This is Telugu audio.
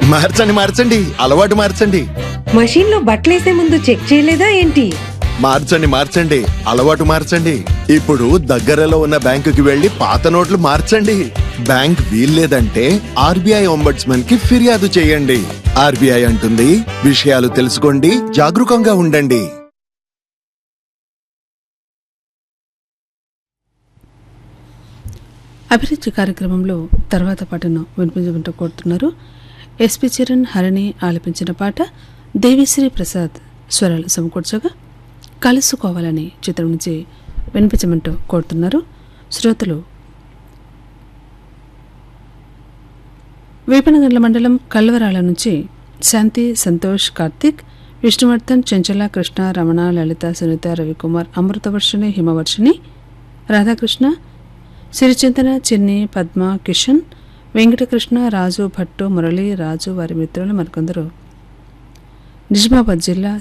మార్చండి మార్చండి అలవాటు మార్చండి మషీన్ లో బట్టలేసే ముందు చెక్ చేయలేదా ఏంటి మార్చండి మార్చండి అలవాటు మార్చండి ఇప్పుడు దగ్గరలో ఉన్న బ్యాంకుకి వెళ్లి పాత నోట్లు మార్చండి బ్యాంక్ వీల్లేదంటే ఆర్బీఐ ఒంబడ్స్మన్ కి ఫిర్యాదు చేయండి ఆర్బీఐ అంటుంది విషయాలు తెలుసుకోండి జాగరూకంగా ఉండండి అభిరుచి కార్యక్రమంలో తర్వాత పాటను వినిపించమంటూ కోరుతున్నారు ఎస్పి చరణ్ హరిణి ఆలపించిన పాట దేవిశ్రీ ప్రసాద్ స్వరాలు సమకూర్చగా కలుసుకోవాలని చిత్రం నుంచి వినిపించమంటూ కోరుతున్నారు శ్రోతలు వేపనగండ్ల మండలం కల్వరాల నుంచి శాంతి సంతోష్ కార్తిక్ విష్ణువర్ధన్ చెంచల కృష్ణ రమణ లలిత సునీత రవికుమార్ అమృతవర్షిణి హిమవర్షిణి రాధాకృష్ణ సిరిచింతన చిన్ని పద్మ కిషన్ వెంకటకృష్ణ రాజు భట్టు మురళి రాజు వారి మిత్రులు మరికొందరు నిజామాబాద్ జిల్లా